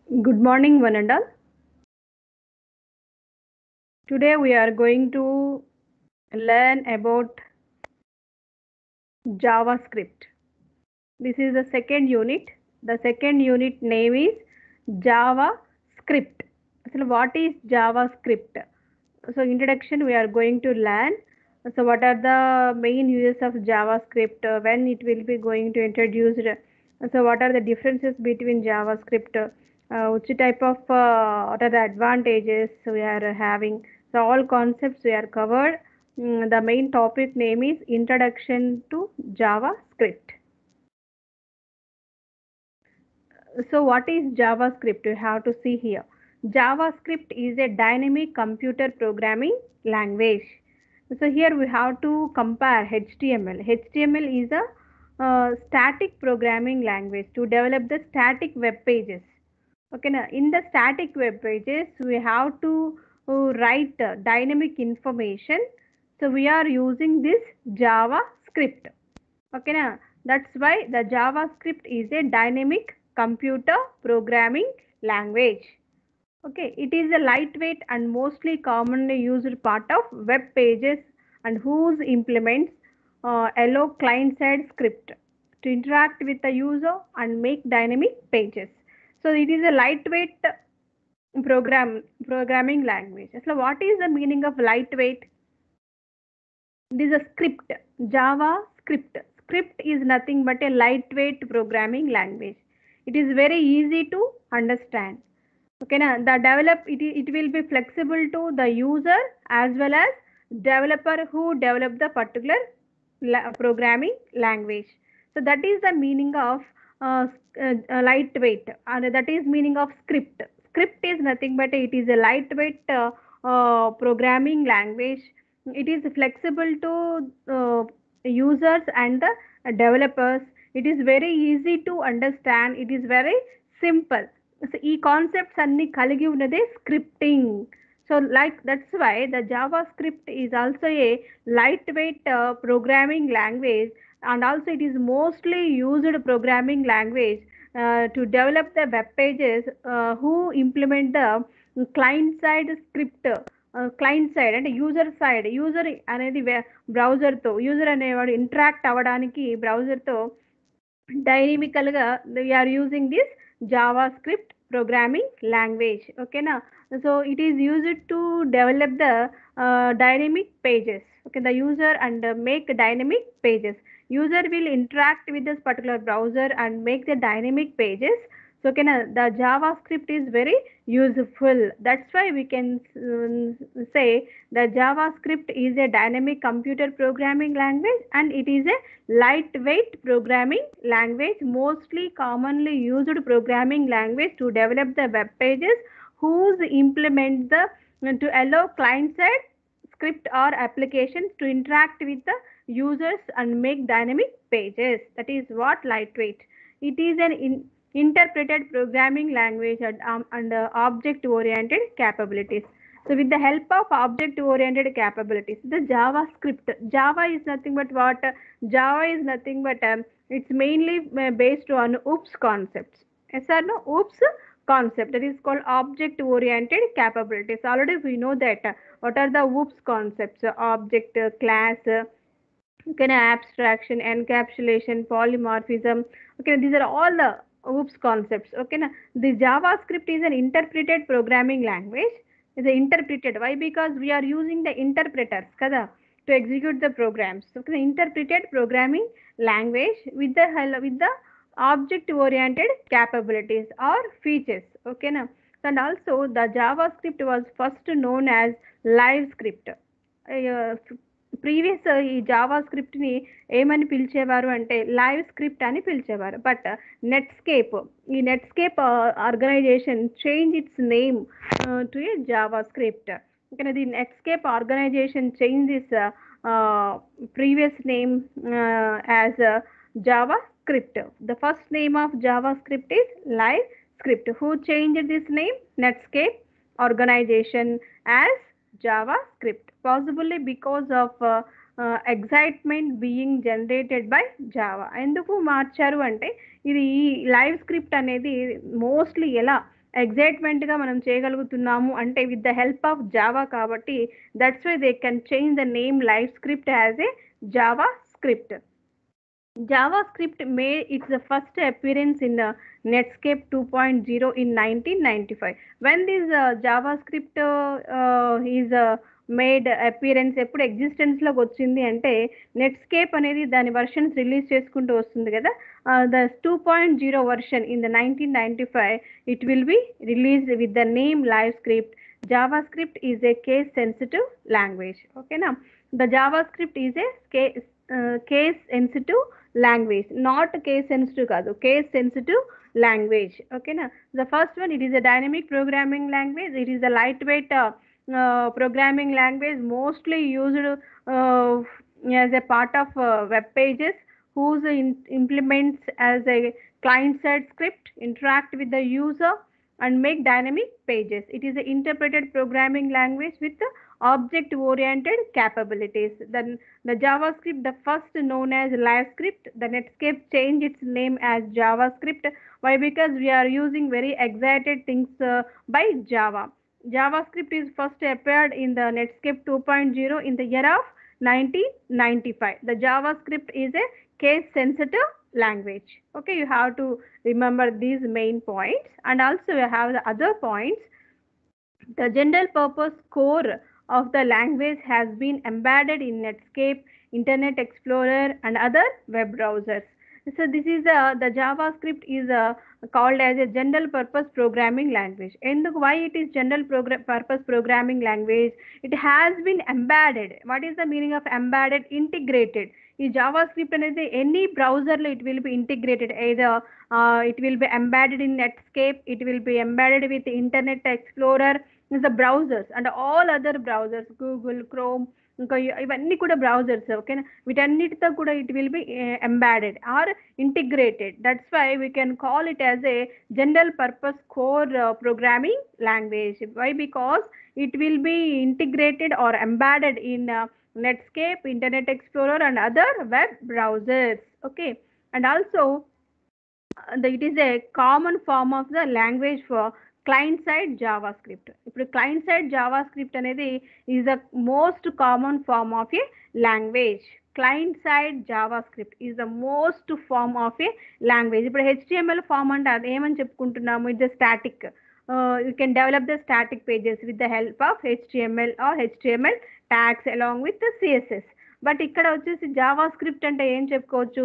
Good morning, one and all. Today we are going to learn about JavaScript. This is the second unit. The second unit name is JavaScript. So, what is JavaScript? So, introduction we are going to learn. So, what are the main uses of JavaScript? uh, When it will be going to introduced? So, what are the differences between JavaScript? uh, which type of uh, what are the advantages we are having so all concepts we are covered Mm, the main topic name is introduction to javascript so what is javascript you have to see here javascript is a dynamic computer programming language so here we have to compare html html is a uh, static programming language to develop the static web pages okay now in the static web pages we have to uh, write uh, dynamic information so we are using this javascript okay now that's why the javascript is a dynamic computer programming language okay it is a lightweight and mostly commonly used part of web pages and whose implements uh, allow client side script to interact with the user and make dynamic pages so it is a lightweight program programming language so what is the meaning of lightweight it is a script java script script is nothing but a lightweight programming language it is very easy to understand okay now the develop it, i- it will be flexible to the user as well as developer who develop the particular la- programming language so that is the meaning of uh, s- uh, uh, lightweight and that is meaning of script script is nothing but it is a lightweight uh, uh, programming language it is flexible to uh, users and the developers it is very easy to understand it is very simple so ఈ concepts అన్ని కలిగి ఉన్నదే scripting so like that's why the JavaScript is also a lightweight programming language and also it is mostly used programming language uh, to develop the web pages uh, who implement the client side script client side అంటే user side user అనేది బ్రౌజర్తో user అనేవాడు interact అవ్వడానికి బ్రౌజర్తో డైనమికల్గా we are using this JavaScript programming language ఓకేనా so it is used to develop the dynamic pages okay the user and uh, make dynamic pages user will interact with this particular browser and make the dynamic pages so okay now, the javascript is very useful that's why we can um, say the javascript is a dynamic computer programming language and it is a lightweight programming language mostly commonly used programming language to develop the web pages whose implement the to allow client side script or applications to interact with the users and make dynamic pages. That is what lightweight. It is an in, interpreted programming language and, um, and uh, object-oriented capabilities. So with the help of object-oriented capabilities, the JavaScript, Java is nothing but what? Java is nothing but um, it's mainly uh, based on OOPS concepts. Yes or no? OOPS concept that is called object oriented capabilities already we know that uh, what are the OOPS concepts uh, object uh, class uh, okay na, abstraction encapsulation polymorphism okay these are all the OOPS concepts okay na. the javascript is an interpreted programming language is interpreted why because we are using the interpreters kada to execute the programs so the interpreted programming language with the hel- with the object oriented capabilities or features okay now and also the javascript was first known as live script previous ఈ Java స్క్రిప్ట్ని ఏమని పిలిచేవారు అంటే live script అని పిలిచేవారు but Netscape ఈ Netscape organization change its name to a JavaScript okay the Netscape organization change this previous name as Java script. The first name of JavaScript is Live Script. Who changed this name? Netscape organization as JavaScript. Possibly because of uh, uh, excitement being generated by Java. ఎందుకు మార్చారు అంటే ఇది ఈ live script అనేది mostly ఎలా ఎగ్జైట్మెంట్గా మనం చేయగలుగుతున్నాము అంటే with the help of Java కాబట్టి that's why they can change the name live script as a JavaScript JavaScript made its first appearance in uh, Netscape 2.0 in 1995. When this uh, JavaScript uh, uh, is uh, made appearance ఎప్పుడు ఎగ్జిస్టెన్స్లోకి వచ్చింది అంటే Netscape అనేది దాని versions release చేసుకుంటూ వస్తుంది కదా the two point zero version in the nineteen ninety five it will be released with the name live script JavaScript is a case sensitive language ఓకేనా the JavaScript is a case sensitive language not case sensitive కాదు case sensitive language ఓకేనా the first one it is a dynamic programming language it is the lightweight programming language mostly used uh, as a part of uh, web pages whose in- implements as a client side script interact with the user and make dynamic pages it is an interpreted programming language with object oriented capabilities then the javascript the first known as livescript the netscape changed its name as javascript why because we are using very excited things uh, by java JavaScript is first appeared in the Netscape 2.0 in the year of 1995. The JavaScript is a case sensitive language. Okay, you have to remember these main points and also you have the other points. The general purpose core of the language has been embedded in Netscape, Internet Explorer and other web browsers. So this is a, the JavaScript is a, called as a general purpose programming language. And why it is general program, purpose programming language? It has been embedded. What is the meaning of embedded? Integrated. ఈ JavaScript అనేది any బ్రౌజర్లో it will be integrated ఏదో it will be embedded in Netscape it will be embedded with Internet Explorer the browsers and all other browsers Google Chrome ఇంకా ఇవన్నీ కూడా browsers ఓకేనా వీటన్నిటితో కూడా it will be embedded or integrated that's why we can call it as a general purpose core programming language why because it will be integrated or embedded in Netscape, Internet Explorer, and other web browsers. Okay, and also uh, the, it is a common form of the language for client side JavaScript. ఇప్పుడు client side JavaScript అనేది is the most common form of a language. client side JavaScript is the most form of a language. ఇప్పుడు HTML form అంటే అది ఏమని చెప్పుకుంటున్నాము ఇది static you can develop the static pages with the help of HTML or HTML tags along with CSS but ఇక్కడ వచ్చేసి JavaScript అంటే ఏం చెప్పుకోవచ్చు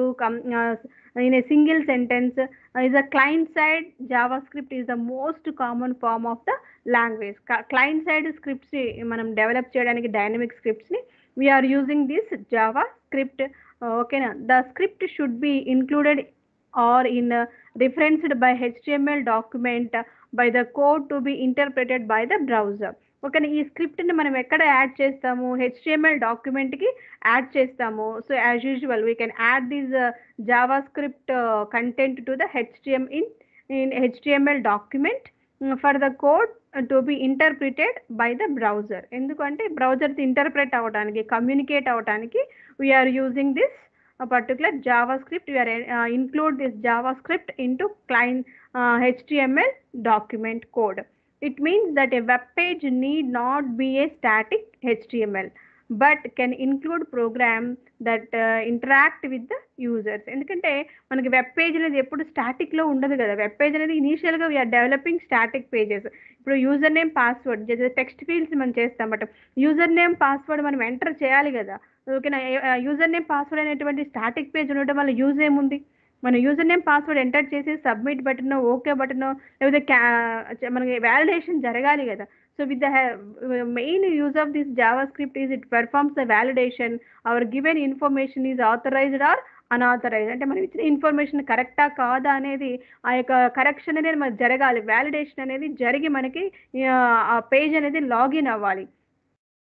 in a single sentence is a client side JavaScript is the most common form of the language client side scripts మనం develop చేయడానికి dynamic స్క్రిప్ట్స్ని we are using this JavaScript ఓకేనా the script should be included or in referenced by HTML document by the code to be interpreted by the browser okay ఈ స్క్రిప్ట్ని మనం ఎక్కడ add చేస్తాము HTML డాక్యుమెంట్కి యాడ్ చేస్తాము so as usual we can add this JavaScript content to the HTM in in HTML document for the code to be interpreted by the browser ఎందుకంటే browsers interpret అవ్వడానికి communicate అవ్వడానికి we are using this particular JavaScript we are include this JavaScript into client HTML document code it means that a web page need not be a static html but can include program that uh, interact with the users ఎందుకంటే మనకి web page అనేది ఎప్పుడు స్టాటిక్లో ఉండదు కదా web page అనేది ఇనీషియల్గా we are developing static pages ఇప్పుడు user name password text fields మనం చేస్తాం బట్ యూజర్ నేమ్ పాస్వర్డ్ మనం ఎంటర్ చేయాలి కదా ఓకేనా యూజర్ నేమ్ పాస్వర్డ్ అనేటువంటి స్టాటిక్ పేజ్ ఉండటం వల్ల యూజ్ ఏముంది మన యూజర్ నేమ్ పాస్వర్డ్ ఎంటర్ చేసి సబ్మిట్ బటన్ ఓకే బటన్ లేకపోతే క్యా మనకి వ్యాలిడేషన్ జరగాలి కదా so with the main use of this JavaScript is it performs the validation our given information is authorized are unauthorize అంటే మనం ఇచ్చిన ఇన్ఫర్మేషన్ కరెక్టా కాదా అనేది ఆ యొక్క కరెక్షన్ అనేది మనకు జరగాలి వ్యాలిడేషన్ అనేది జరిగి మనకి ఆ పేజ్ అనేది లాగిన్ అవ్వాలి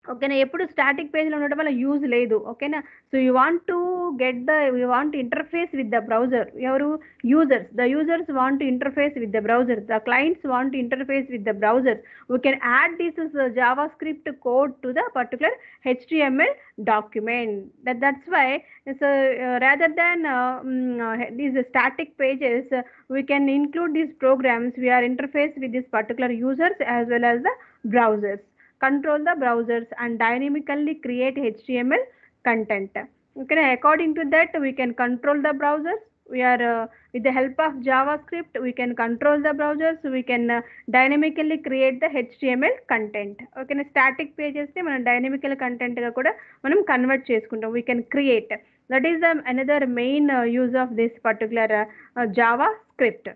ఓకేనా ఎప్పుడు స్టాటిక్ పేజ్లో ఉండడం వల్ల యూజ్ లేదు ఓకేనా so you want to get the you want interface with the browser ఎవరు users the users want to interface with the browser the clients want to interface with the browser we can add this JavaScript code to the particular HTML document that that's why so uh, rather than uh, mm, uh, these static pages uh, we can include these programs we are interface with these particular users as well as the browsers control the browsers and dynamically create html content okay according to that we can control the browsers we are uh, with the help of javascript we can control the browsers we can uh, dynamically create the html content okay static పేజెస్ని మనం dynamical కంటెంట్గా కూడా మనం convert చేసుకుంటాం we can create that is the another main use of this particular JavaScript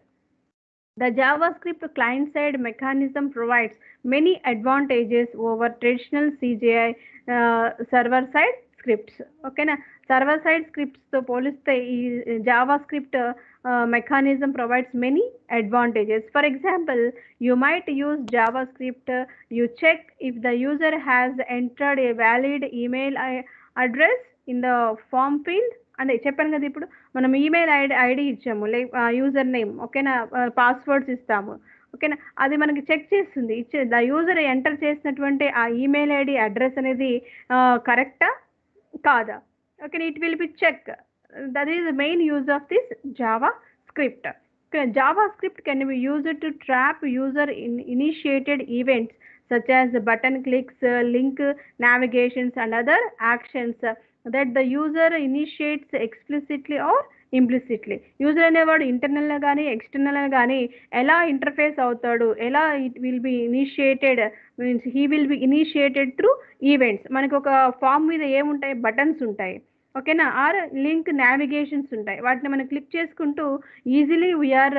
The JavaScript client-side mechanism provides many advantages over traditional CGI uh, server-side scripts. ఓకేనా server side స్క్రిప్ట్స్తో పోలిస్తే ఈ JavaScript mechanism provides many advantages for example you might use JavaScript you check if the user has entered a valid email address in the form field అంటే చెప్పాను కదా ఇప్పుడు మనం email ID ID ఇచ్చాము like user name ఓకేనా passwords ఇస్తాము ఓకేనా అది మనకి చెక్ చేస్తుంది ఇచ్చే ద యూజర్ ఎంటర్ చేసినటువంటి ఆ ఈమెయిల్ ఐడి అడ్రస్ అనేది కరెక్టా కాదా okay it will be check that is the main use of this JavaScript JavaScript can be used to trap user in initiated events such as button clicks, uh, link navigations and other actions uh, that the user initiates explicitly or implicitly user అనేవాడు ఇంటర్నల్గా కానీ ఎక్స్టర్నల్గా కానీ ఎలా interface అవుతాడు ఎలా it will be initiated means he will be initiated through events మనకు ఒక ఫామ్ మీద ఏముంటాయి బటన్స్ ఉంటాయి ఓకేనా ఆర్ లింక్ నావిగేషన్స్ ఉంటాయి వాటిని మనం క్లిక్ చేసుకుంటూ easily we are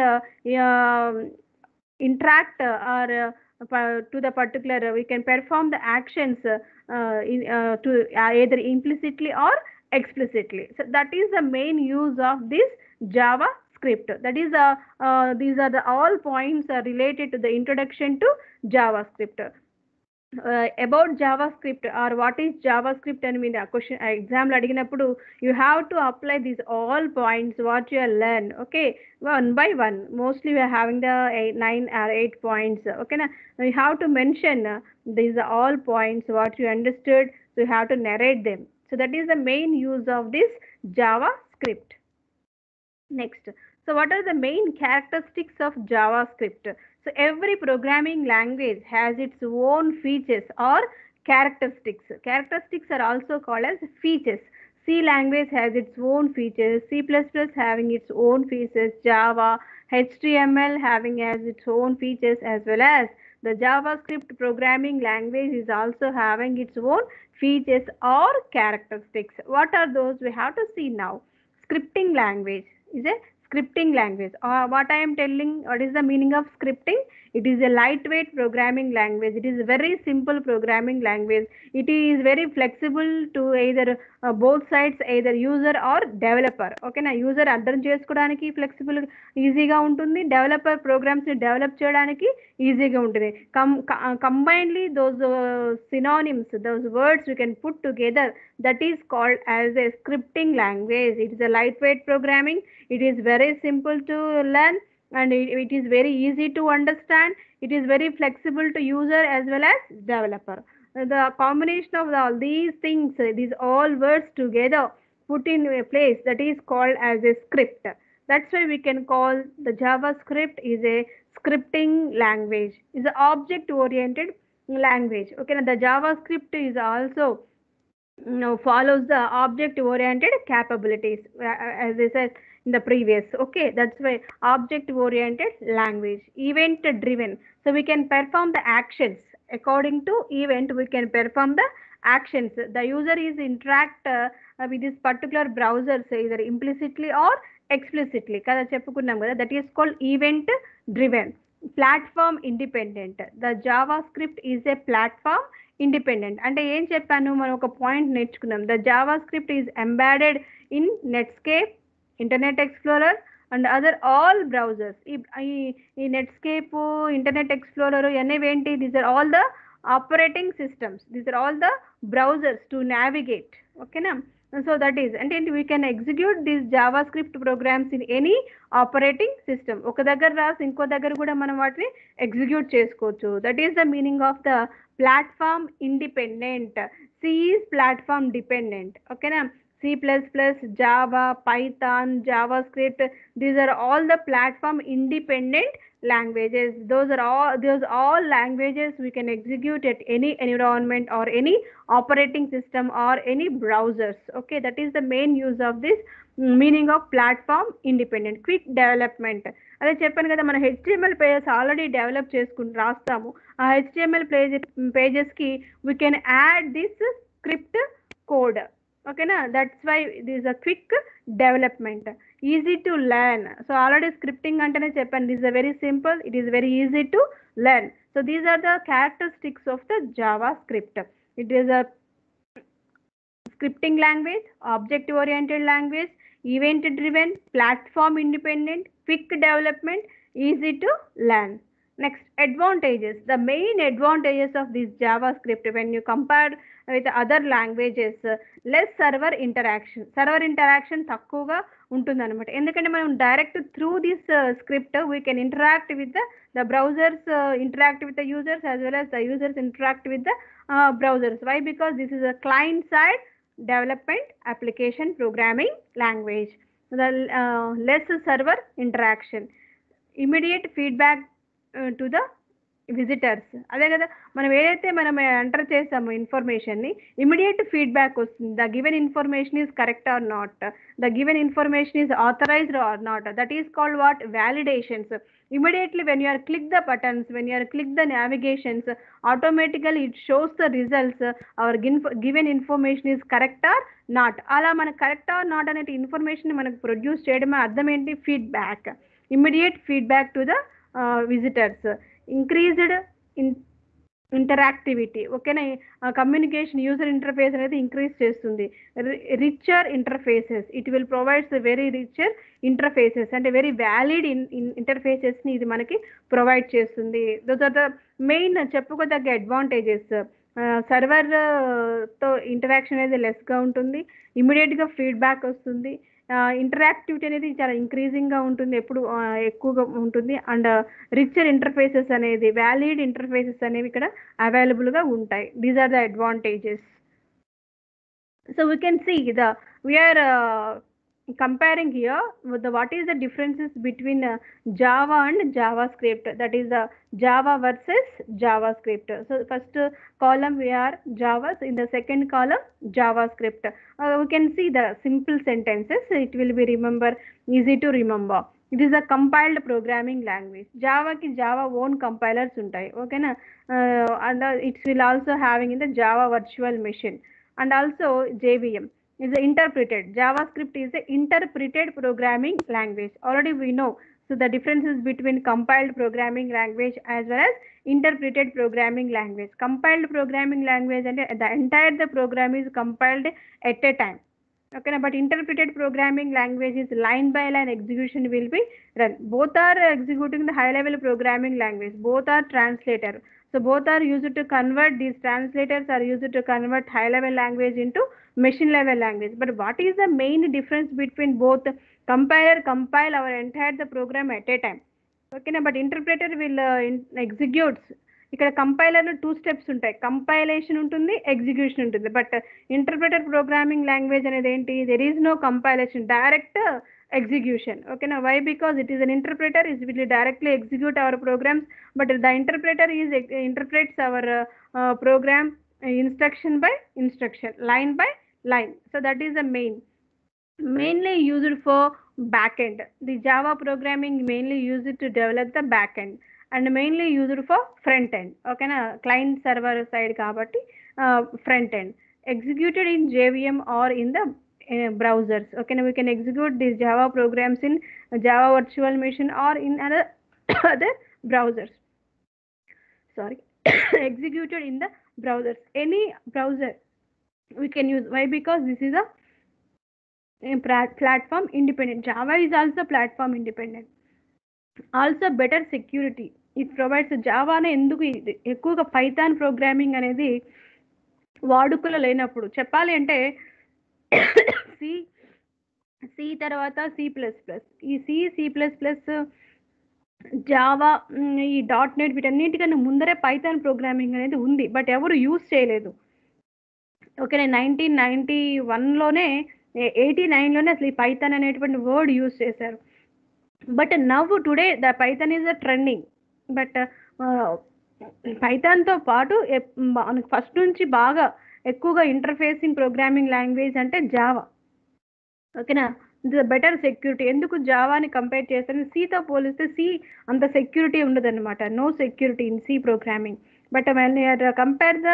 interact or to the particular we can perform the actions uh, in, uh, to uh, either implicitly or explicitly so that is the main use of this java script that is uh, uh, these are the all points are related to the introduction to javascript uh, about javascript or what is javascript అని మీరు question ఎగ్జామ్లో అడిగినప్పుడు you have to apply these all points what you learn okay one by one mostly we are having the nine or eight points ఓకేనా you have to mention these all points what you understood so you have to narrate them so that is the main use of this JavaScript next so what are the main characteristics of javascript so every programming language has its own features or characteristics characteristics are also called as features c language has its own features c++ having its own features java html having as its own features as well as the javascript programming language is also having its own features or characteristics what are those we have to see now scripting language is a scripting language or what i am telling what is the meaning of scripting it is a lightweight programming language it is a very simple programming language it is very flexible to either uh, both sides either user or developer okay నా user అర్థం చేసుకోవడానికి flexible ఈజీగా ఉంటుంది developer ప్రోగ్రామ్స్ని develop చేయడానికి ఈజీగా ఉంటుంది com combinely those synonyms those words we can put together that is called as a scripting language it is a lightweight programming it is very simple to learn and it, it is very easy to understand it is very flexible to user as well as developer the combination of all these things these all words together put in a place that is called as a script that's why we can call the javascript is a scripting language is an object oriented language okay now the javascript is also you know, follows the object oriented capabilities uh, as i said in the previous okay that's why object oriented language event driven so we can perform the actions according to event we can perform the actions the user is interact uh, with this particular browser so either implicitly or explicitly కదా చెప్పుకున్నాం కదా that is called event driven platform independent the javascript is a platform independent అంటే ఏం చెప్పాను మనం ఒక point నేర్చుకున్నాం the JavaScript is embedded in Netscape Internet Explorer and other all browsers ఈ ఈ నెట్స్కేప్ ఇంటర్నెట్ ఎక్స్ప్లోరర్ అనేవి ఏంటి these are all the operating systems these are all the browsers to navigate okay na so that is and then we can execute these javascript programs in any operating system ఒక దగ్గర రాసి ఇంకో దగ్గర కూడా మనం వాటిని ఎగ్జిక్యూట్ చేసుకోవచ్చు that is the meaning of the platform independent C is platform dependent ఓకేనా C++, Java, Python, JavaScript, these are all the platform independent languages. Those are all those all languages we can execute at any environment or any operating system or any browsers. Okay, that is the main use of this mm, meaning of platform independent. Quick development. అదే చెప్పాను కదా మన HTML pages already develop చేసుకుని రాస్తాము ఆ HTML page పేజెస్కి we can add this script code ఓకేనా that's why this a quick development easy to learn so already scripting అంటేనే చెప్పాను this a very simple it is very easy to learn so these are the characteristics of the JavaScript it is a scripting language object oriented language event driven platform independent quick development easy to learn next advantages the main advantages of this javascript when you compare with other languages less server interaction server interaction తక్కువగా ఉంటుంది అనమాట ఎందుకంటే మనం direct through this script we can interact with the the browsers interact with the users as well as the users interact with the browsers why because this is a client side development application programming language the uh, less server interaction immediate feedback to the visitors అదే కదా మనం ఏదైతే మనం enter చేసామో ఇన్ఫర్మేషన్ని immediate feedback వస్తుంది the given information is correct or not the given information is authorized or not that is called what validations immediately when you are click the buttons when you are click the navigations automatically it shows the results our gin- given information is correct or not అలా మనకు correct or not అనే information మనకు produce చేయడమే అర్థం ఏంటి feedback immediate feedback to the visitors increased in interactivity ఓకేనా communication user interface అనేది increase చేస్తుంది richer interfaces it will provides very richer interfaces అంటే వెరీ వ్యాలిడ్ ఇన్ ఇంటర్ఫేసెస్ని ఇది మనకి ప్రొవైడ్ చేస్తుంది దోస్ ఆర్ ద మెయిన్ చెప్పుకోదగ్గ అడ్వాంటేజెస్ సర్వర్తో ఇంటరాక్షన్ అనేది లెస్గా ఉంటుంది ఇమీడియట్గా ఫీడ్బ్యాక్ వస్తుంది ఇంటరాక్టివిటీ అనేది చాలా ఇంక్రీజింగ్గా ఉంటుంది ఎప్పుడు ఎక్కువగా ఉంటుంది అండ్ రిచర్ ఇంటర్ఫేసెస్ అనేది వ్యాలిడ్ ఇంటర్ఫేసెస్ అనేవి ఇక్కడ అవైలబుల్గా ఉంటాయి these are the advantages so we can see the we are comparing here with the what is the differences between uh, java and javascript that is the java versus javascript so first uh, column we are java so in the second column javascript uh, we can see the simple sentences it will be remember easy to remember it is a compiled programming language java ki java own compilers ఉంటాయి ఓకేనా and uh, it will also having in the java virtual machine and also jvm is interpreted. JavaScript is an interpreted programming language. Already we know. So the differences between compiled programming language as well as interpreted programming language. Compiled programming language and the entire the program is compiled at a time. Okay, but interpreted programming language is line by line execution will be run. Both are executing the high level programming language. Both are translator. So both are used to convert these translators are used to convert high level language into machine level language. But what is the main difference between both? Compiler compile our entire the program at a time. Okay, but interpreter will uh, in, executes. ఇక్కడ కంపైలర్లో two steps ఉంటాయి compilation ఉంటుంది execution ఉంటుంది but interpreter programming language అనేది ఏంటి there is no compilation direct execution okay now why because it is an interpreter is will directly execute our programs but the interpreter is interprets our uh, uh, program instruction by instruction line by line so that is the main mainly used for backend the java programming mainly used to develop the backend and mainly used for front end okay na client server side kabatti uh, front end executed in jvm or in the uh, browsers okay now we can execute these java programs in java virtual machine or in other other browsers sorry executed in the browsers any browser we can use why because this is a, a plat- platform independent java is also platform independent also better security it provides జావానే ఎందుకు ఇది- ఎక్కువగా Python programming అనేది వాడుకలో లేనప్పుడు చెప్పాలి అంటే C C తర్వాత సి ప్లస్ ప్లస్ ఈ C C plus plus Java మ్, ఈ డాట్ నెట్ వీటన్నిటికన్నా ముందరే పైథాన్ ప్రోగ్రామింగ్ అనేది ఉంది బట్ ఎవరు యూజ్ చేయలేదు ఓకే నైన్టీన్ నైన్టీ వన్లోనే ఎయిటీ నైన్లోనే అసలు ఈ పైథాన్ అనేటువంటి వర్డ్ యూజ్ చేశారు but now today the Python is a trending but పైథాన్తో పాటు ఎప్- మనకు ఫస్ట్ నుంచి బాగా ఎక్కువగా ఇంటర్ఫేసింగ్ ప్రోగ్రామింగ్ లాంగ్వేజ్ అంటే జావా ఓకేనా ఇది బెటర్ సెక్యూరిటీ ఎందుకు జావాని కంపేర్ చేస్తాను సీతో పోలిస్తే సి అంత సెక్యూరిటీ ఉండదన్నమాట no security in C programming but when compare the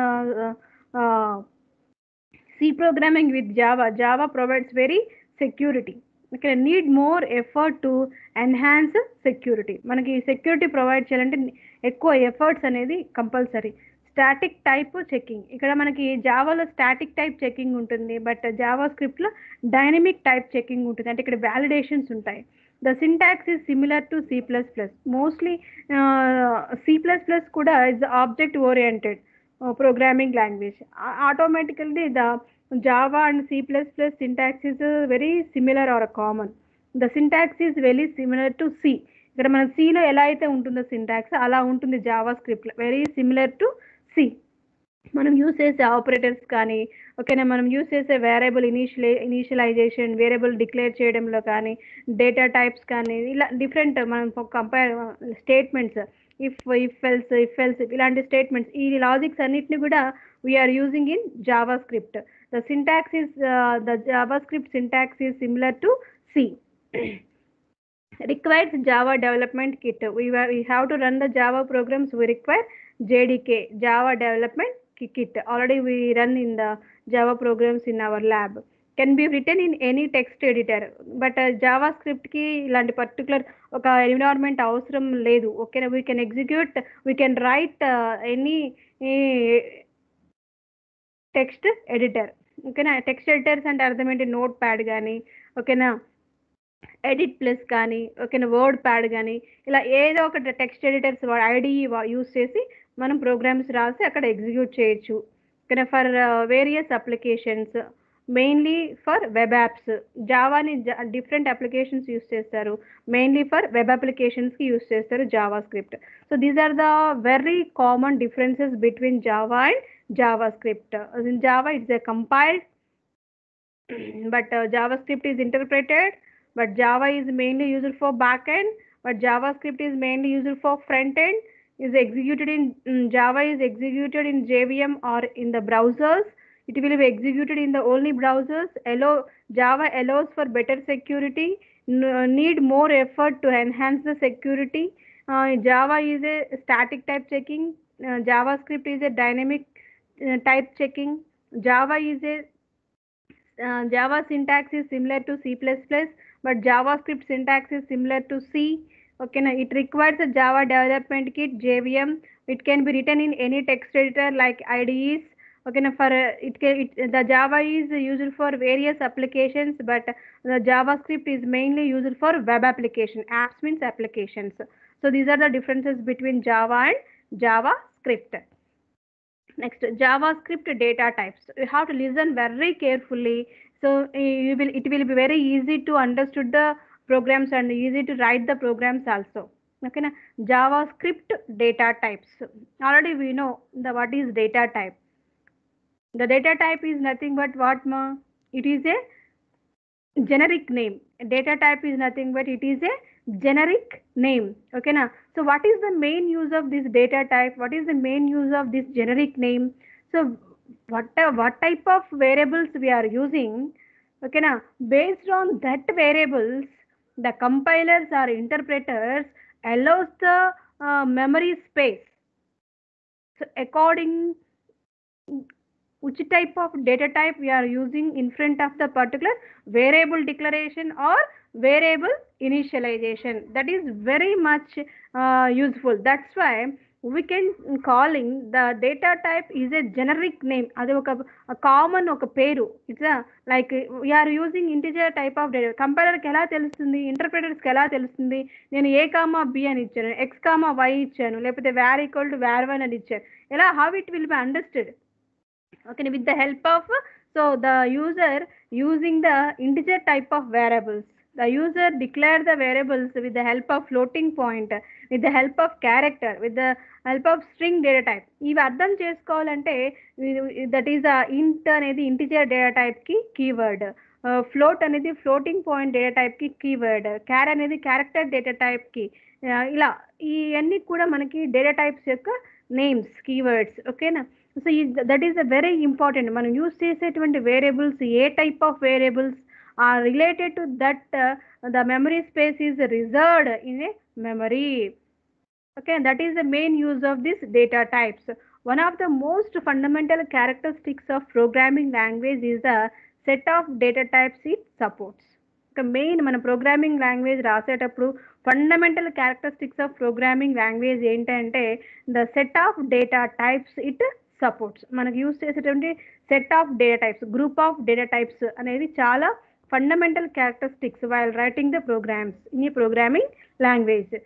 C programming with Java Java provides very security ఇక్కడ need more effort to enhance security మనకి సెక్యూరిటీ ప్రొవైడ్ చేయాలంటే ఎక్కువ ఎఫర్ట్స్ అనేది కంపల్సరీ స్టాటిక్ టైప్ చెకింగ్ ఇక్కడ మనకి జావాలో static type checking ఉంటుంది but Java స్క్రిప్ట్లో డైనమిక్ టైప్ చెకింగ్ ఉంటుంది అంటే ఇక్కడ వ్యాలిడేషన్స్ ఉంటాయి the syntax is similar to C plus plus mostly C plus plus కూడా is object oriented programming language automatically the Java and C plus plus syntax is very similar or common the syntax is very similar to C ఇక్కడ మన సిలో ఎలా అయితే ఉంటుందో syntax అలా ఉంటుంది JavaScript very similar to C మనం use చేసే ఆపరేటర్స్ కానీ ఓకేనా మనం యూస్ చేసే వేరియబుల్ ఇనిషియలై ఇనిషియలైజేషన్ వేరియబుల్ డిక్లేర్ చేయడంలో కానీ డేటా టైప్స్ కానీ ఇలా డిఫరెంట్ మనం compare statements if if else if else ఇలాంటి స్టేట్మెంట్స్ ఈ లాజిక్స్ అన్నిటిని కూడా we are using in JavaScript the syntax is the JavaScript syntax is similar to C requires Java development kit. We, were, we have to run the Java programs. We require JDK, Java development ki- kit. Already we run in the Java programs in our lab. Can be written in any text editor. But uh, JavaScript కి ఇలాంటి particular ఒక environment అవసరం లేదు ఓకేనా we can execute we can write any text editor ఓకేనా text editors అంటే అర్థం ఏంటి నోట్ ప్యాడ్ కానీ ఓకేనా ఎడిట్ ప్లస్ కానీ ఓకేనా వర్డ్ ప్యాడ్ కానీ ఇలా ఏదో ఒక టెక్స్ట్ ఎడిటర్స్ ఐడిఈ యూస్ చేసి మనం ప్రోగ్రామ్స్ రాసి అక్కడ ఎగ్జిక్యూట్ చేయొచ్చు ఓకేనా for various applications mainly for web apps జావాని డిఫరెంట్ అప్లికేషన్స్ యూస్ చేస్తారు మెయిన్లీ ఫర్ వెబ్ అప్లికేషన్స్కి యూస్ చేస్తారు JavaScript so these are the very common differences between Java and JavaScript in Java it's a compiled but uh, JavaScript is interpreted, but Java is mainly used for backend, but JavaScript is mainly used for front end. Is executed in mm, Java is executed in JVM or in the browsers. It will be executed in the only browsers. Allow Java allows for better security. n- need more effort to enhance the security. Uh, Java is a static type checking. Uh, JavaScript is a dynamic uh, type checking. Java is a uh, Java syntax is similar to C++, but JavaScript syntax is similar to C. Okay, now it requires a Java development kit JVM. It can be written in any text editor like IDEs. Okay, now for uh, it, can, it the Java is used for various applications, but the JavaScript is mainly used for web application. Apps means applications. So these are the differences between Java and JavaScript. Next, JavaScript data types. You have to listen very carefully. So uh, you will it will be very easy to understood the programs and easy to write the programs also. Okay, na? JavaScript data types. Already we know the what is data type. The data type is nothing but what ma? It is a generic name. Data type is nothing but it is a generic name. Okay, na? So what is the main use of this data type? What is the main use of this generic name? So what uh, what type of variables we are using? Okay, na? Based on that variables, the compilers or interpreters allows the uh, memory space. So according which type of data type we are using in front of the particular variable declaration or variable initialization that is very much uh, useful that's why we can calling the data type is a generic name అది ఒక common ఒక పేరు it's like we are using integer type of data కంపైలర్కి ఎలా తెలుస్తుంది ఇంటర్ప్రిటర్స్కి ఎలా తెలుస్తుంది నేను ఏ కామా బి అని ఇచ్చాను ఎక్స్ కామా వై ఇచ్చాను లేకపోతే var equal to var one అని ఇచ్చాను ఎలా how it will be understood okay with the help of so the user using the integer type of variables the user declare the variables with the help of floating point with the help of character with the help of string data type ఇవి అర్థం చేసుకోవాలంటే that is int అనేది integer data type కి keyword float అనేది floating point data type కి keyword char అనేది character data type కి ఇలా ఇవన్నీ కూడా మనకి డేటా టైప్స్ యొక్క నేమ్స్ కీవర్డ్స్ ఓకేనా so that is a very important మనం యూస్ చేసేటువంటి వేరియబుల్స్ ఏ type of variables are related to that the memory space is reserved in a memory okay that is the main use of this data types one of the most fundamental characteristics of programming language is the set of data types it supports ఒక main మన programming language రాసేటప్పుడు fundamental characteristics of programming language ఏంటంటే the set of data types it supports మనకు use చేసేటువంటి set of data types group of data types అనేది చాలా fundamental characteristics while writing the programs in ఈ programming language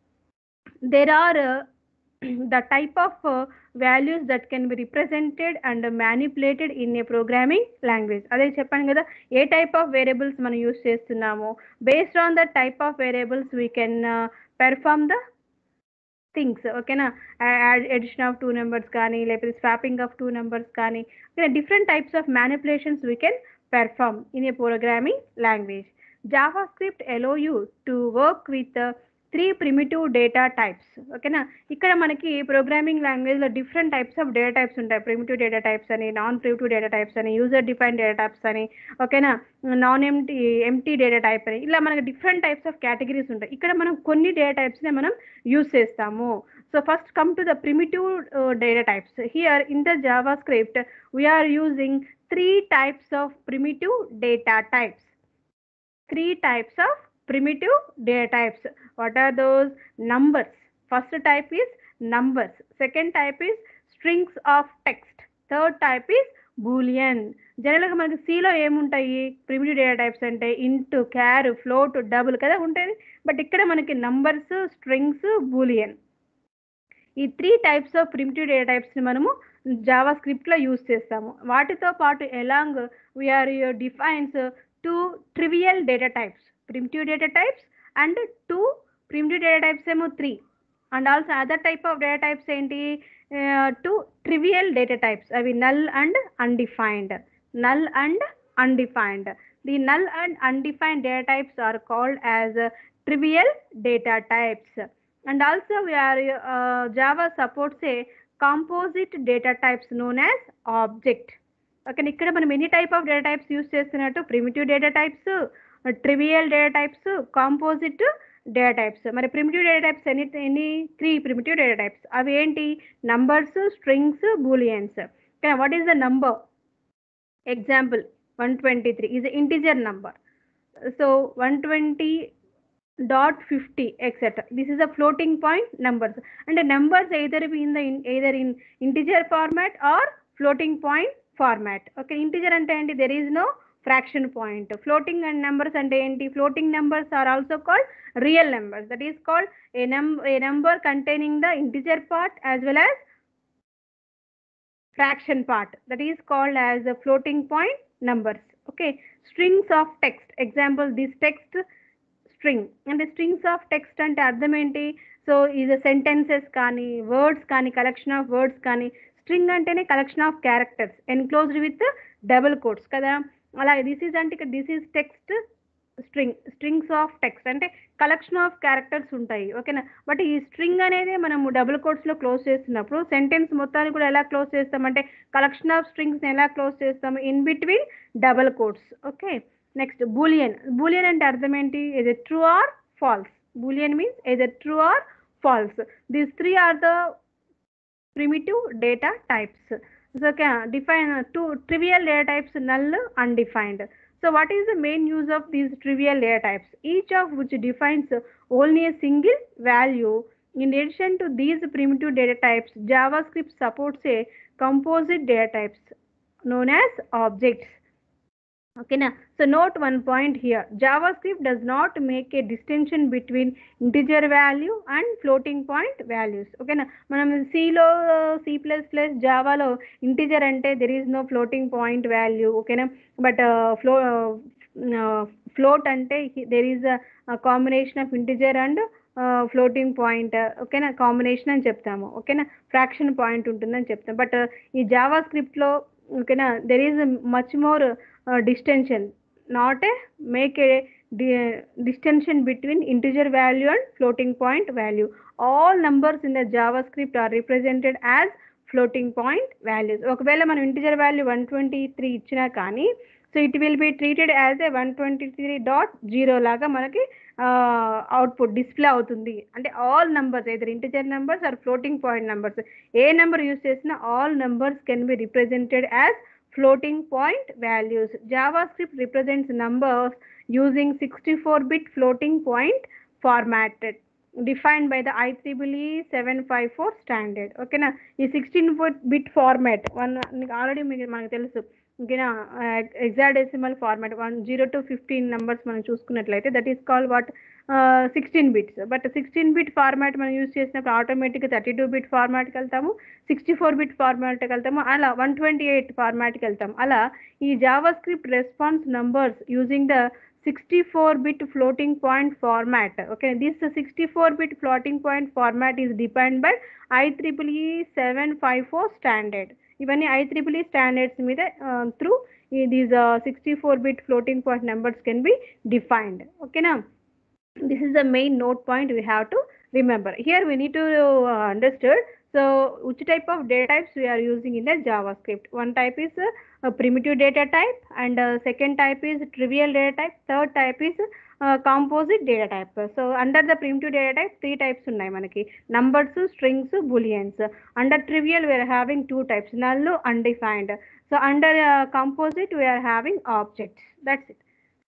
there are uh, the type of uh, values that can be represented and manipulated in a programming language అదే చెప్పాను కదా ఏ type of variables మనం use చేస్తున్నామో based on the type of variables we can perform the things ఓకేనా addition of two numbers కానీ లేకపోతే swapping of two numbers కానీ different types of manipulations we can perform in a programming language JavaScript allow you to work with three primitive data types ఓకేనా ఇక్కడ మనకి programming లాంగ్వేజ్లో different types of data types ఉంటాయి primitive data types అని non primitive data types అని user define data types అని ఓకేనా non empty empty data type అని ఇలా మనకి డిఫరెంట్ టైప్స్ ఆఫ్ కేటగిరీస్ ఉంటాయి ఇక్కడ మనం కొన్ని డేటా టైప్స్నే మనం యూజ్ చేస్తాము so first come to the primitive data types here in the JavaScript we are using three types of primitive data types three types of primitive data types. What are those? Numbers. First type is numbers. Second type is strings of text. Third type is boolean. జనరల్గా మనకి సిలో ఏముంటాయి primitive data types అంటే ఇంట్ క్యార్ float double కదా ఉంటుంది but ఇక్కడ మనకి నంబర్స్ స్ట్రింగ్స్ బూలియన్ ఈ three types of primitive data టైప్స్ని మనము జావా స్క్రిప్ట్లో యూస్ చేస్తాము వాటితో పాటు along we are defines two trivial data types primitive data types and two primitive data types ఏమో three and also other type of data types ఏంటి two trivial data types అవి null and undefined null and undefined the null and undefined data types are called as trivial data types and also we are Java supports a composite data types known as object okay ఇక్కడ మనం ఎన్ని type of data types use చేస్తున్నట్టు primitive data types trivial data types composite data types మరి primitive data types ఎన్ని ఎన్ని three primitive data types అవి ఏంటి numbers strings booleans what is the number example one twenty three is integer number so one twenty dot fifty etcetera this is a floating point numbers అంటే numbers either in the either in integer format or floating point format okay integer అంటే ఏంటి there is no fraction point floating and numbers and enti floating numbers are also called real numbers that is called a num a number containing the integer part as well as fraction part that is called as a floating point numbers okay strings of text example this text string and the strings of text అంటే అర్థం ఏంటి so ఇది sentences కానీ words కానీ collection of words కానీ string అంటేనే collection of characters enclosed with double quotes కదా అలాగే దిస్ ఈజ్ అంటే this is text string strings of text అంటే కలెక్షన్ ఆఫ్ క్యారెక్టర్స్ ఉంటాయి ఓకేనా బట్ ఈ స్ట్రింగ్ అనేది మనము డబుల్ కోట్స్లో క్లోజ్ చేస్తున్నప్పుడు సెంటెన్స్ మొత్తాన్ని కూడా ఎలా క్లోజ్ చేస్తామంటే కలెక్షన్ ఆఫ్ స్ట్రింగ్స్ని ఎలా క్లోజ్ చేస్తాము in between double quotes okay next boolean boolean అంటే అర్థం ఏంటి ఇది true or false boolean means either true or false these three are the primitive data types. So okay, define uh, two trivial data types null undefined. So what is the main use of these trivial data types? Each of which defines only a single value In addition to these primitive data types, JavaScript supports a composite data types known as objects. Okay, now, so note one point here. JavaScript does not make a distinction between integer value and floating point values. ఓకేనా మనం సిలో C plus plus జావాలో integer అంటే there is no floating point value ఓకేనా but ఫ్లో float అంటే there is a combination of integer and floating point ఓకేనా combination అని చెప్తాము ఓకేనా ఫ్రాక్షన్ పాయింట్ ఉంటుందని చెప్తాం బట్ ఈ జావా స్క్రిప్ట్లో ఓకేనా there is much more distinction not a make a distinction between integer value and floating point value. All numbers in the JavaScript are represented as floating point values. ఒకవేళ మనం integer value one twenty three ఇచ్చినా కానీ so it will be treated as a one twenty three dot zero లాగా మనకి output display అవుతుంది అంటే all numbers either integer numbers or floating point numbers ఏ number use చేసినా all numbers can be represented as floating point values. JavaScript represents numbers using 64-bit floating point formatted defined by the IEEE 754 standard. ఓకేనా ఈ sixteen bit format one already మీకు మనకు తెలుసు ఓకేనా hexadecimal format one zero to fifteen numbers మనం చూసుకున్నట్లయితే that is call what sixteen bits but sixteen bit format మనం use చేసినప్పుడు ఆటోమేటిక్గా థర్టీ టూ బిట్ ఫార్మాట్కి వెళ్తాము సిక్స్టీ ఫోర్ బిట్ ఫార్మాట్కి వెళ్తాము అలా వన్ ట్వంటీ ఎయిట్ ఫార్మాట్కి వెళ్తాం అలా ఈ జావా స్క్రిప్ట్ రెస్పాన్స్ numbers using the sixty four bit floating point format okay this sixty four bit floating point format is depend by I triple E seven five four standard ఇవన్నీ I triple E standards మీద through these sixty four bit floating point numbers can be defined ఓకేనా this is the main note point we have to remember here we need to uh, understand so which type of data types we are using in the javascript one type is uh, a primitive data type and uh, second type is trivial data type third type is uh, composite data type so under the primitive data type three types ఉన్నాయి మనకి numbers strings booleans under trivial we are having two types null undefined so under uh, composite we are having objects that's it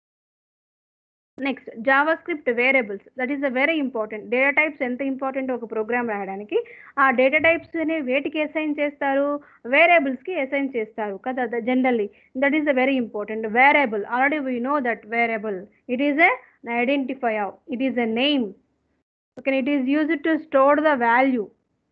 next JavaScript variables that is a very important data types ఎంత important ఒక program రాయడానికి ఆ data types వేటికి assign చేస్తారు వేరియబుల్స్కి assign చేస్తారు కదా generally that is a very important variable already we know that variable it is a identifier it is a name okay it is use to store the value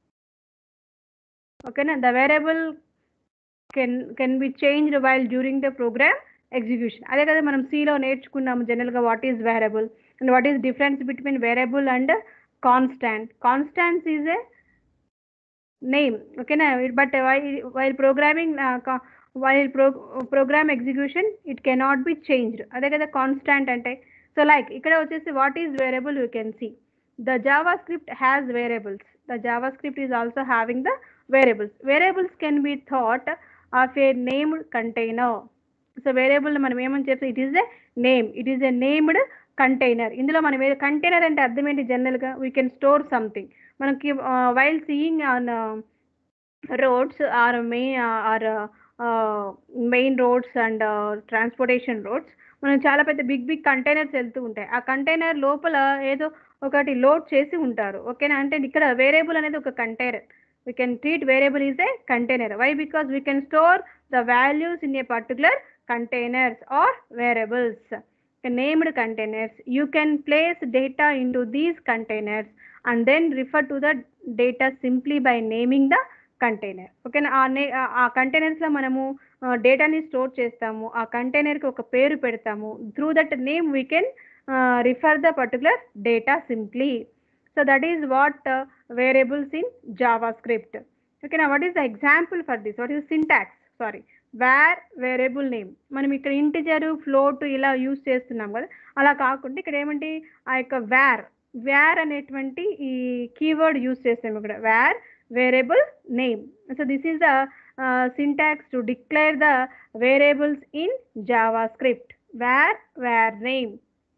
ఓకేనా the variable can can be changed while during the program execution అదే కదా మనం సిలో నేర్చుకున్నాము జనరల్గా what is variable and what is difference between variable and constant constants is a name ఓకేనా but while programming while pro program execution it cannot be changed అదే కదా constant అంటే సో లైక్ ఇక్కడ వచ్చేసి what is variable you can see the JavaScript has variables the JavaScript is also having the variables variables can be thought of a named container so variable మనం ఏమని చెప్తే it is a name it is a named container ఇందులో మనం container అంటే అర్థం ఏంటి జనరల్గా we can store something మనకి while seeing on roads or main or main roads and transportation roads మనం చాలా పెద్ద బిగ్ బిగ్ కంటైనర్స్ వెళ్తూ ఉంటాయి ఆ కంటైనర్ లోపల ఏదో ఒకటి లోడ్ చేసి ఉంటారు ఓకేనా అంటే ఇక్కడ వేరియబుల్ అనేది ఒక container we can treat variable is a container why because we can store the values in a particular containers or variables named containers you can place data into these containers and then refer to the data simply by naming the container ఓకేనా ఆ నే ఆ కంటైనర్స్లో మనము డేటాని store చేస్తాము ఆ కంటైనర్కి ఒక పేరు పెడతాము through that name we can refer the particular data simply so that is what variables in JavaScript ఓకేనా what is the example for this what is syntax sorry var variable name మనం ఇక్కడ integer float ఇలా use చేస్తున్నాం కదా అలా కాకుండా ఇక్కడ ఏమంటే ఆ యొక్క వేర్ వేర్ అనేటువంటి ఈ కీవర్డ్ యూజ్ చేస్తాం ఇక్కడ var variable name so this is the syntax to declare the variables in JavaScript var var name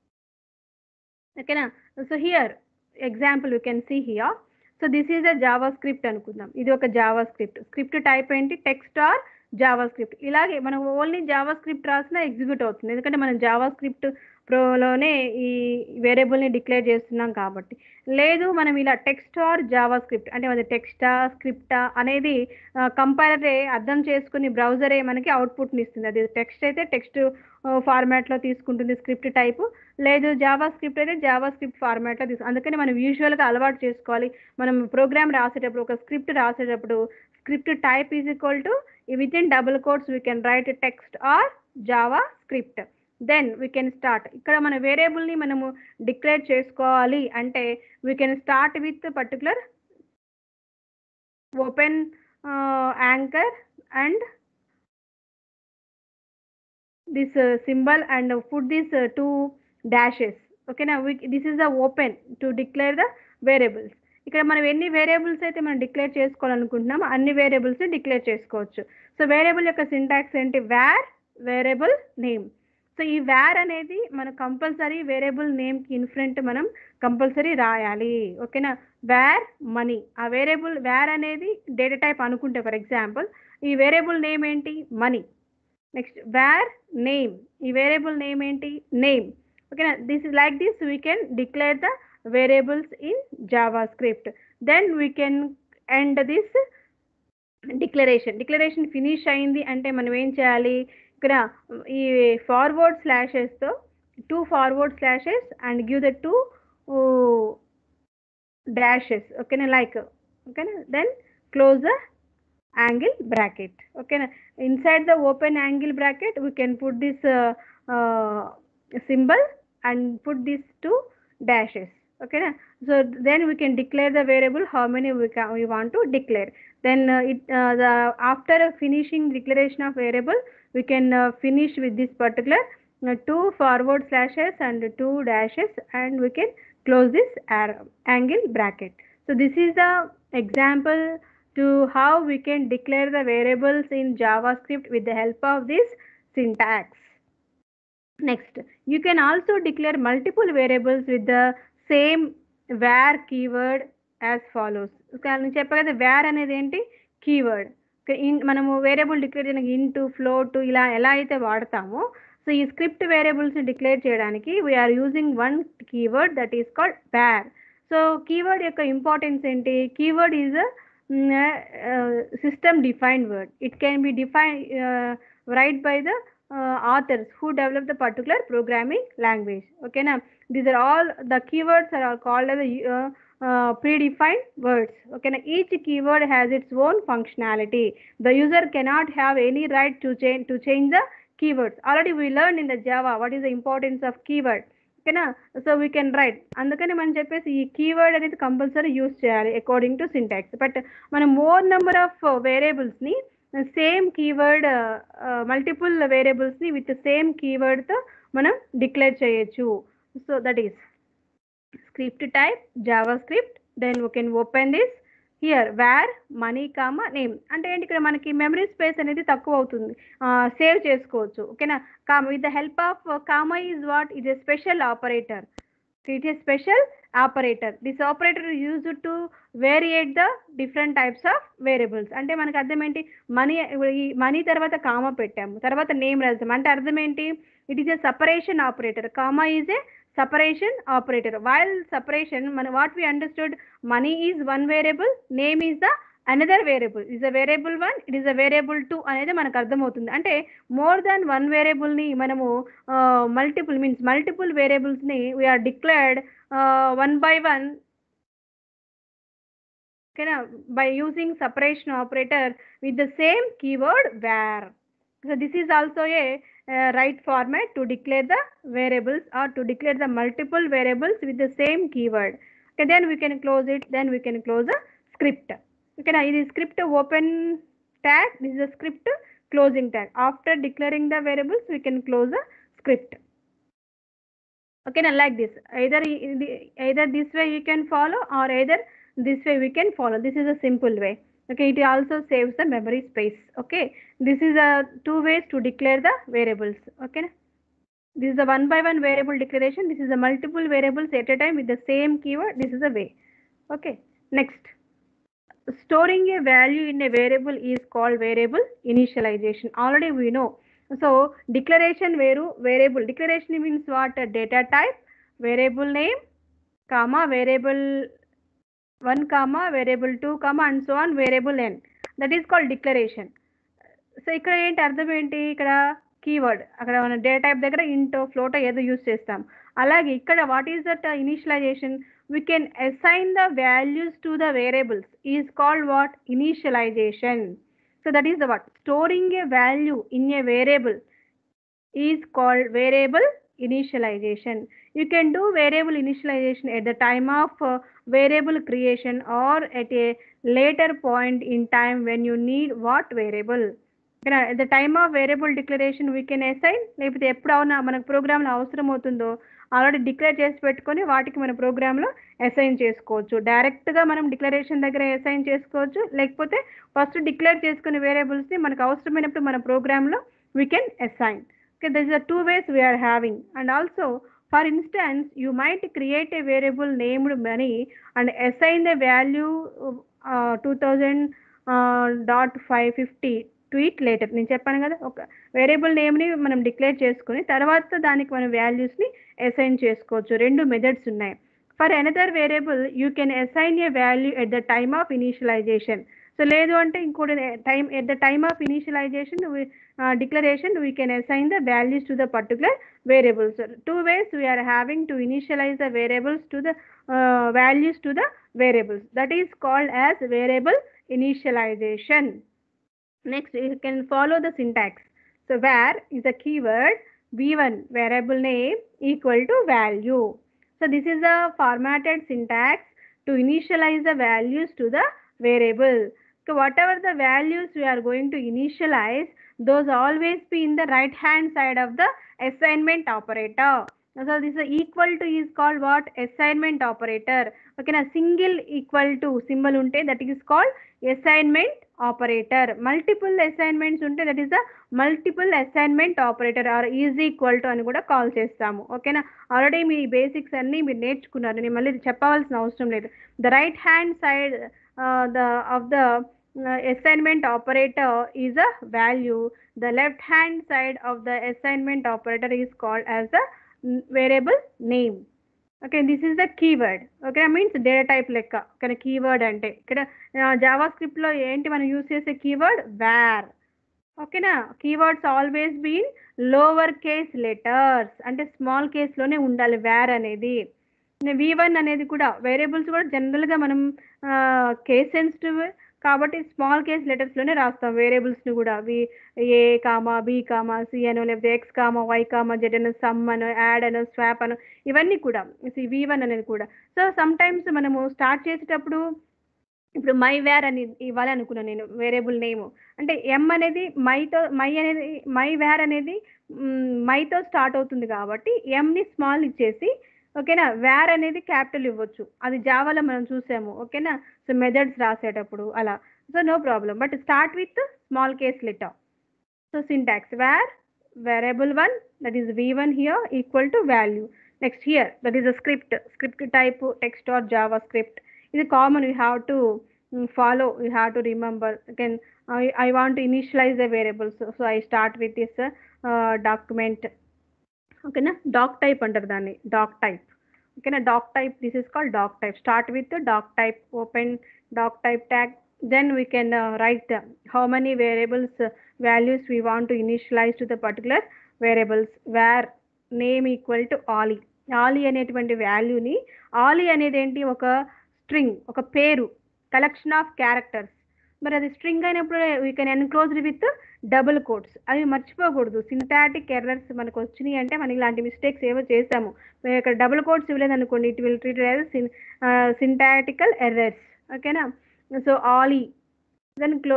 ఓకేనా so here example you can see here so this is a JavaScript అనుకుందాం ఇది ఒక JavaScript script type ఏంటి text or JavaScript ఇలాగే మనం only JavaScript రాసినా execute అవుతుంది ఎందుకంటే మనం జావా స్క్రిప్ట్ ప్రోలోనే ఈ వేరియబుల్ని డిక్లేర్ చేస్తున్నాం కాబట్టి లేదు మనం ఇలా టెక్స్ట్ ఆర్ జావా స్క్రిప్ట్ అంటే అది టెక్స్టా స్క్రిప్టా అనేది కంపైలరే అర్థం చేసుకుని బ్రౌజరే మనకి అవుట్పుట్ని ఇస్తుంది అది టెక్స్ట్ అయితే టెక్స్ట్ ఫార్మాట్లో తీసుకుంటుంది స్క్రిప్ట్ టైపు లేదు జావా స్క్రిప్ట్ అయితే జావా స్క్రిప్ట్ ఫార్మాట్లో తీసుకు అందుకని మనం యూజువల్గా అలవాటు చేసుకోవాలి మనం ప్రోగ్రామ్ రాసేటప్పుడు ఒక స్క్రిప్ట్ రాసేటప్పుడు script type is equal to with in double quotes we can write text or JavaScript then we can start ఇక్కడ మన వేరియబుల్ని మనము డిక్లేర్ చేసుకోవాలి అంటే we can start with particular open anchor and this uh, symbol and uh, put these uh, two dashes okay now we, this is the open to declare the variables ఇక్కడ మనం ఎన్ని variables అయితే మనం declare చేసుకోవాలనుకుంటున్నామో అన్ని variables declare చేసుకోవచ్చు so variable యొక్క syntax ఏంటి వేర్ వేరియబుల్ నేమ్ సో ఈ వేర్ అనేది మనం కంపల్సరీ వేరియబుల్ నేమ్కి ఇన్ఫ్రంట్ మనం కంపల్సరీ రాయాలి ఓకేనా వేర్ మనీ ఆ వేరియబుల్ వేర్ అనేది డేటా టైప్ అనుకుంటే ఫర్ ఎగ్జాంపుల్ ఈ వేరియబుల్ నేమ్ ఏంటి మనీ నెక్స్ట్ వేర్ నేమ్ ఈ వేరియబుల్ నేమ్ ఏంటి నేమ్ ఓకేనా this is like this we can declare the variables in JavaScript then we can end this declaration declaration finish అయింది అంటే మనం ఏం చేయాలి ఇక్కడ ఈ ఫార్వర్డ్ స్లాషెస్తో two forward slashes and give the two dashes ఓకేనా లైక్ ఓకేనా then close the angle bracket okay na? inside the open angle bracket we can put this uh, uh, symbol and put these two dashes okay na? so then we can declare the variable how many we can we want to declare then uh, it uh, the after finishing declaration of variable we can uh, finish with this particular uh, two forward slashes and two dashes and we can close this arrow, angle bracket so this is the example to how we can declare the variables in JavaScript with the help of this syntax. Next, you can also declare multiple variables with the same var keyword as follows. నేను చెప్పా కదా wear అనేది ఏంటి keyword మనము variable declare చేయడానికి int float ఇలా ఎలా అయితే వాడతామో సో ఈ స్క్రిప్ట్ వేరియబుల్స్ డిక్లేర్ చేయడానికి we are using one keyword that is called var so keyword యొక్క ఇంపార్టెన్స్ ఏంటి keyword is system defined word. It can be defined uh, right by the uh, authors who develop the particular programming language. Okay, now these are all the keywords are all called as uh, uh, predefined words. Okay, now each keyword has its own functionality. The user cannot have any right to change to change the keywords. Already we learned in the Java what is the importance of keyword. ఓకేనా so we can write అందుకని మనం చెప్పేసి ఈ keyword అనేది compulsory use చేయాలి according to syntax but మనం more number of వేరియబుల్స్ని same keyword multiple వేరియబుల్స్ని విత్ సేమ్ కీవర్డ్తో మనం డిక్లేర్ చేయొచ్చు so that is script type JavaScript then we can open this here var money comma name అంటే ఏంటి ఇక్కడ మనకి మెమరీ స్పేస్ అనేది తక్కువ అవుతుంది సేవ్ చేసుకోవచ్చు ఓకేనా comma with the help of comma is what it a special operator it a special operator this operator use to variate the different types of variables అంటే మనకి అర్థం ఏంటి మనీ ఈ మనీ తర్వాత కామా పెట్టాము తర్వాత నేమ్ రాస్తాం అంటే అర్థం ఏంటి it is a separation operator comma is a separation operator while separation మన what we understood money is one variable name is the another variable is a variable one it is a variable two అనేది మనకు అర్థమవుతుంది అంటే more than one వేరియబుల్ని మనము multiple means multiple వేరియబుల్స్ని we are declared one by one ఓకేనా by using separation operator with the same keyword var so this is also a uh, right format to declare the variables or to declare the multiple variables with the same keyword. Okay, then we can close it, then we can close a script. Okay, now this script open tag, this is a script closing tag. After declaring the variables, we can close the script. Okay, now like this, either, either this way you can follow or either this way we can follow. This is a simple way. okay it also saves the memory space okay this is a two ways to declare the variables okay this is a one by one variable declaration this is a multiple variables at a time with the same keyword this is a way okay next storing a value in a variable is called variable initialization already we know so declaration వేరు variable declaration means what data type variable name comma variable 1 comma variable 2 comma and so on variable n that is called declaration సో ఇక్కడ ఏంటి అర్థం ఏంటి ఇక్కడ keyword అక్కడ మన data type దగ్గర ఇంటో ఫ్లోటో ఏదో యూస్ చేస్తాం అలాగే ఇక్కడ what is that initialization we can assign the values to the variables is called what initialization so that is the what storing a value in a variable is called variable initialization you can do variable initialization at the time of uh, variable creation or at a later point in time when you need what variable ఇక్కడ at the time of variable declaration we can assign లేకపోతే ఎప్పుడు అవునా మనకు ప్రోగ్రామ్లో అవసరం అవుతుందో already declare చేసి పెట్టుకొని వాటికి మన ప్రోగ్రాంలో అసైన్ చేసుకోవచ్చు డైరెక్ట్గా మనం డిక్లరేషన్ దగ్గర అసైన్ చేసుకోవచ్చు లేకపోతే ఫస్ట్ డిక్లేర్ చేసుకునే వేరియబుల్స్ని మనకు అవసరమైనప్పుడు మన ప్రోగ్రాంలో we can assign okay this are two ways we are having and also for instance you might create a variable named money and assign the value two thousand dot five fifty tweet later నేను చెప్పాను కదా ఒక variable నేమ్ని మనం declare చేసుకుని తర్వాత దానికి మనం వాల్యూస్ని అసైన్ చేసుకోవచ్చు రెండు మెథడ్స్ ఉన్నాయి for another variable you can assign a value at the time of initialization so లేదు అంటే ఇంకోటి time at the time of initialization declaration we can assign the values to the particular variables two ways we are having to initialize the variables to the values to the variables that is called as variable initialization Next, you can follow the syntax. So, where is a keyword v1 variable name equal to value. So, this is a formatted syntax to initialize the values to the variable. So, whatever the values we are going to initialize, those always be in the right hand side of the assignment operator. So, this is equal to is called what? Assignment operator. Okay, na single equal to symbol unte that is called assignment operator multiple assignments ఉంటే that is the multiple assignment operator or is equal to అని కూడా call చేస్తాము ఓకేనా already మీ basics అన్నీ మీరు నేర్చుకున్నారు నేను మళ్ళీ చెప్పవలసిన అవసరం లేదు the right hand side the of the assignment operator is a value the left hand side of the assignment operator is called as the variable name okay this is the keyword okay means data type లెక్క ఇక్కడ keyword అంటే ఇక్కడ Java స్క్రిప్ట్లో ఏంటి మనం use చేసే keyword var ఓకేనా keywords always been lower case letters అంటే స్మాల్ కేస్లోనే ఉండాలి వ్యార్ అనేది వి వన్ అనేది కూడా వేరియబుల్స్ కూడా జనరల్గా మనం కేస్ సెన్సిటివ్ కాబట్టి స్మాల్ కేస్ లెటర్స్లోనే రాస్తాం వేరియబుల్స్ని కూడా v a comma b comma c అనో లేకపోతే x comma y comma z అనో సమ్ అనో యాడ్ అనో స్వాప్ అనో ఇవన్నీ కూడా వి వన్ అనేది కూడా సో సమ్ టైమ్స్ మనము స్టార్ట్ చేసేటప్పుడు ఇప్పుడు మై వేర్ అని ఇవ్వాలి అనుకున్నాను నేను వేరియబుల్ నేమ్ అంటే ఎం అనేది మైతో మై అనేది మై వేర్ అనేది మైతో స్టార్ట్ అవుతుంది కాబట్టి ఎంని స్మాల్ ఇచ్చేసి ఓకేనా వేర్ అనేది క్యాపిటల్ ఇవ్వచ్చు అది జావాలో మనం చూసాము ఓకేనా సో మెథడ్స్ రాసేటప్పుడు అలా so no problem but start with small case letter so syntax var variable one that is v one here equal to value next here that is a script script type text or JavaScript ఇది common you have to follow you have to remember again I, I want to initialize the variables so, so I start with this uh, document ఓకేనా doctype అంటారు దాన్ని doctype ఓకేనా doctype this is called doctype start with doctype open doctype tag then we can write how many variables values we want to initialize to the particular variables var name equal to Ali Ali అనేటువంటి వాల్యూని ఆలీ అనేది ఏంటి ఒక string ఒక పేరు collection of characters మరి అది string అయినప్పుడు we can enclosed with double quotes అవి మర్చిపోకూడదు సింటాటిక్ ఎర్రర్స్ మనకు వచ్చినాయి అంటే మనకి ఇలాంటి మిస్టేక్స్ ఏవో చేసాము ఇక్కడ డబుల్ కోడ్స్ ఇవ్వలేదు అనుకోండి it will treat as syntactical errors ఓకేనా సో ఆలీ దెన్ క్లో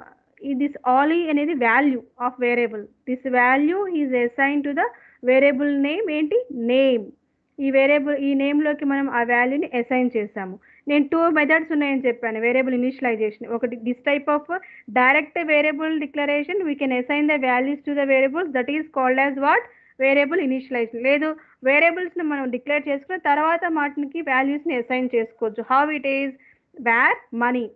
దిస్ ఆలీ అనేది value of variable this value is assign to the variable name ఏంటి నేమ్ ఈ వేరియబుల్ ఈ నేమ్లోకి మనం ఆ వాల్యూని అసైన్ చేసాము నేను టూ మెథడ్స్ ఉన్నాయని చెప్పాను వేరియబుల్ ఇనిషియలైజేషన్ ఒకటి this type of direct variable declaration we can assign the values to the variables that is called as what variable initialization లేదు వేరియబుల్స్ని మనం డిక్లేర్ చేసుకుని తర్వాత వాటికి వాల్యూస్ని అసైన్ చేసుకోవచ్చు how it is var money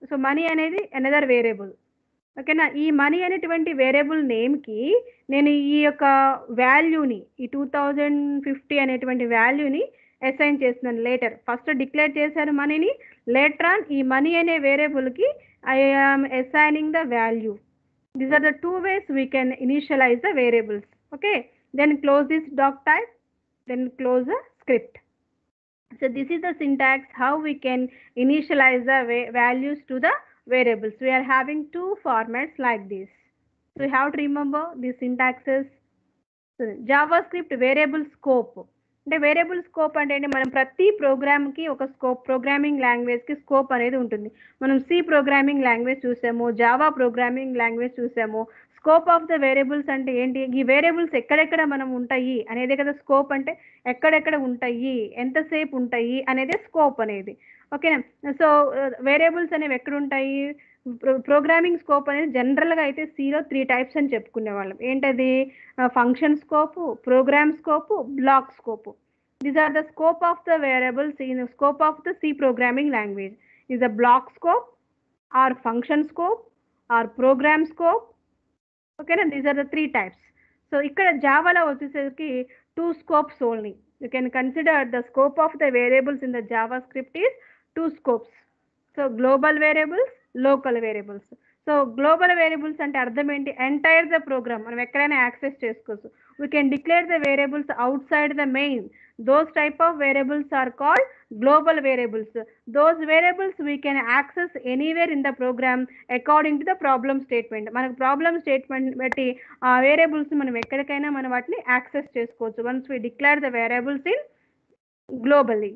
so money అనేది అనదర్ వేరియబుల్ ఓకేనా ఈ మనీ అనేటువంటి వేరియబుల్ నేమ్కి నేను ఈ యొక్క వాల్యూని ఈ టూ థౌజండ్ ఫిఫ్టీ అనేటువంటి వాల్యూని అసైన్ చేస్తున్నాను లేటర్ ఫస్ట్ డిక్లేర్ చేశాను మనీని లేటర్ ఆన్ ఈ మనీ అనే వేరియబుల్కి I am assigning the value these are the two ways we can initialize the variables okay then close this doctype then close the script. So this is the syntax how we can initialize the va- values to the variables. We are having two formats like this. So you have to remember these syntaxes. So JavaScript variable scope. అంటే variable scope అంటే ఏంటి మనం ప్రతి ప్రోగ్రామ్కి ఒక scope programming లాంగ్వేజ్కి scope అనేది ఉంటుంది మనం సి ప్రోగ్రామింగ్ లాంగ్వేజ్ చూసాము జావా ప్రోగ్రామింగ్ లాంగ్వేజ్ చూసాము స్కోప్ ఆఫ్ ద వేరియబుల్స్ అంటే ఏంటి ఈ వేరియబుల్స్ ఎక్కడెక్కడ మనం ఉంటాయి అనేదే కదా స్కోప్ అంటే ఎక్కడెక్కడ ఉంటాయి ఎంతసేపు ఉంటాయి అనేదే స్కోప్ అనేది ఓకేనా సో వేరియబుల్స్ అనేవి ఎక్కడ ఉంటాయి ప్రోగ్రామింగ్ స్కోప్ అనేది జనరల్గా అయితే సిలో త్రీ టైప్స్ అని చెప్పుకునే వాళ్ళం ఏంటది function scope program scope block scope these are the scope of the variables in scope of the C programming language is a block scope or function scope or program scope ఓకేనా these are the three types so ఇక్కడ జావాలో వచ్చేసరికి two scopes only you can consider the scope of the variables in the JavaScript is two scopes so global variables local variables so global variables అంటే అర్థం ఏంటి entire the programme మనం ఎక్కడైనా access చేసుకోవచ్చు we can declare the variables outside the main those type of variables are called global variables those variables we can access anywhere in the program according to the problem statement మనకు problem statement బట్టి ఆ వేరియబుల్స్ మనం ఎక్కడికైనా మనం వాటిని access చేసుకోవచ్చు once we declare the variables in globally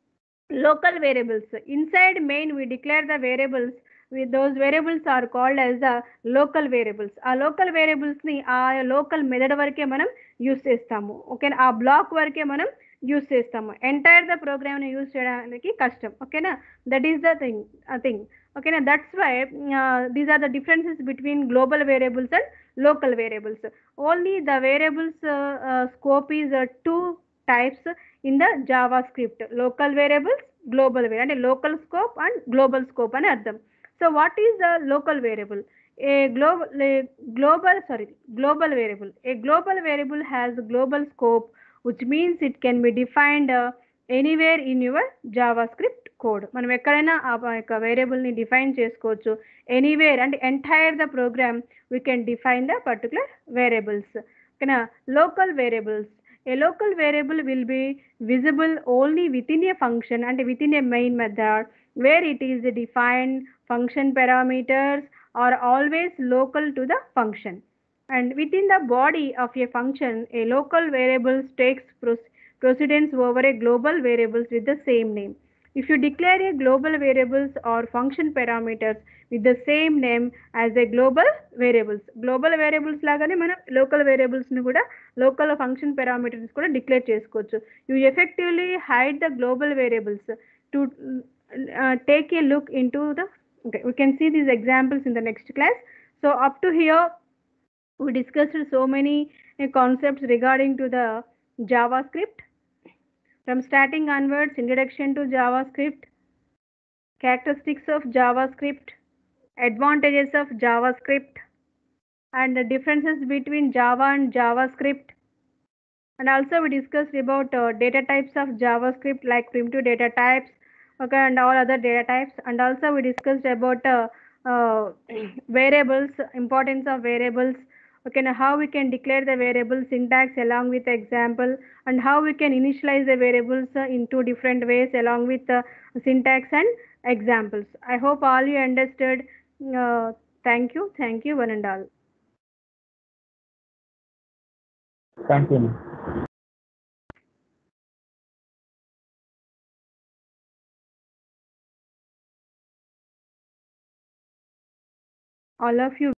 local variables inside main we declare the variables with those variables are called as the local variables ఆ local variables ని ఆ లోకల్ మెథడ్ వరకే మనం యూస్ చేస్తాము ఓకేనా ఆ బ్లాక్ వరకే మనం యూస్ చేస్తాము ఎంటైర్ ద ప్రోగ్రామ్ ని యూస్ చేయడానికి కష్టం ఓకేనా that is the thing thing ఓకేనా that's why these are the differences between global variables and local variables only the variables scope is two types in the JavaScript local variables global variable అంటే local scope and global scope అని అర్థం so what is the local variable a global global sorry global variable a global variable has global scope which means it can be defined anywhere in your JavaScript code మనం ఎక్కడైనా ఆ యొక్క వేరియబుల్ని define చేసుకోవచ్చు anywhere అంటే entire the program we can define the particular variables ఓకేనా local variables a local variable will be visible only within a function and within a main method where it is defined function parameters are always local to the function and within the body of a function a local variable takes proce- precedence over a global variables with the same name if you declare a global variables or function parameters with the same name as a global variables global variables లాగానే మనం local variables ని కూడా local function parameters కూడా declare చేసుకోవచ్చు you effectively hide the global variables to take a look into the okay we can see these examples in the next class so up to here we discussed so many uh, concepts regarding to the javascript from starting onwards introduction to javascript characteristics of javascript advantages of javascript and the differences between java and javascript and also we discussed about uh, data types of javascript like primitive data types okay and all other data types and also we discussed about uh, uh, variables importance of variables okay now how we can declare the variable syntax along with example and how we can initialize the variables uh, in two different ways along with uh, syntax and examples i hope all you understood uh, thank you thank you one and all thank you all of you